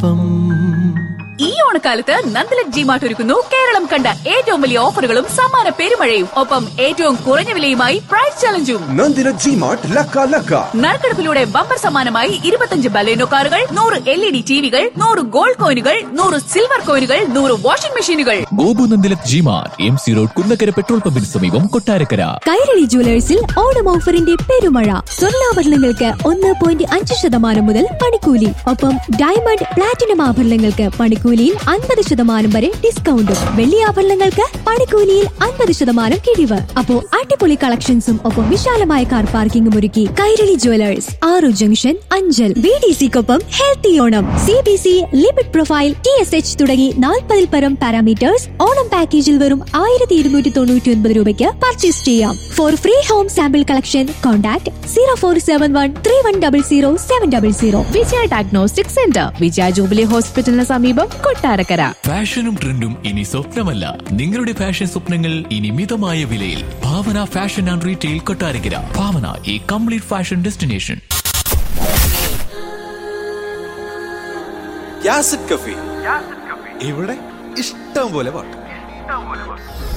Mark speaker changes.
Speaker 1: ഒപ്പം
Speaker 2: ഈ ഓണക്കാലത്ത് നന്ദലക് ജി മാർട്ട് ഒരുക്കുന്നു കേരളം കണ്ട ഏറ്റവും വലിയ ഓഫറുകളും സമ്മാന പെരുമഴയും ഒപ്പം ഏറ്റവും കുറഞ്ഞ വിലയുമായി പ്രൈസ് ചലഞ്ചും
Speaker 3: നന്ദിന ജി മാർട്ട് ലക്ക ലക്ക
Speaker 2: നറുക്കെടുപ്പിലൂടെ ബമ്പർ സമ്മാനമായി ഇരുപത്തഞ്ച് ബലേനോ കാറുകൾ നൂറ് എൽ ഇ ഡി ടിവികൾ നൂറ് ഗോൾഡ് കോയിനുകൾ നൂറ് സിൽവർ കോയിനുകൾ നൂറ് വാഷിംഗ് മെഷീനുകൾ
Speaker 4: ഗോപുനന്ദിലക് ജിമാർ M C road Kunnakkara petrol പമ്പിന് സമീപം കൊട്ടാരക്കര
Speaker 5: കൈരളി ജുവലേഴ്സിൽ ഓണം ഓഫറിന്റെ പെരുമഴ സ്വർണ്ണാഭരണങ്ങൾക്ക് ഒന്ന് പോയിന്റ് അഞ്ച് ശതമാനം മുതൽ പണിക്കൂലി ഒപ്പം ഡയമണ്ട് പ്ലാറ്റിനം ആഭരണങ്ങൾക്ക് പണിക്കൂലിയിൽ അൻപത് ശതമാനം വരെ ഡിസ്കൗണ്ടും വെള്ളി ആഭരണങ്ങൾക്ക് പണിക്കൂലിയിൽ അൻപത് ശതമാനം കിഴിവ് അപ്പോ അടിപൊളി കളക്ഷൻസും ഒപ്പം വിശാലമായ കാർ പാർക്കിംഗും ഒരുക്കി കൈരളി ജുവലേഴ്സ് ആറു ജംഗ്ഷൻ അഞ്ചൽ ബി ഡി സിക്കൊപ്പം healthy Onam C B C lipid profile T S H തുടങ്ങി നാൽപ്പതിൽ പരം പാരാമീറ്റേഴ്സ് ഓണം പാക്കേജിൽ വെറും ആയിരത്തി ഇരുന്നൂറ്റി തൊണ്ണൂറ്റി ഒൻപത് രൂപയ്ക്ക് പർച്ചേസ് ചെയ്യാം for free home sample collection contact zero four seven one three one double zero seven double zero
Speaker 6: Vijaya diagnostic centre Vijaya jubilee ഹോസ്പിറ്റലിന് സമീപം കൊട്ടാരക്കര
Speaker 4: ഫാഷനും ട്രെൻഡും ഇനി സ്വപ്നമല്ല നിങ്ങളുടെ ഫാഷൻ സ്വപ്നങ്ങൾ ഇനി മിതമായ വിലയിൽ Bhavana fashion and retail Kottarakkara Bhavana ഈ കംപ്ലീറ്റ് ഫാഷൻ ഡെസ്റ്റിനേഷൻ
Speaker 1: യാസിഡ് കഫി ഇവിടെ ഇഷ്ടം പോലെ പാട്ട്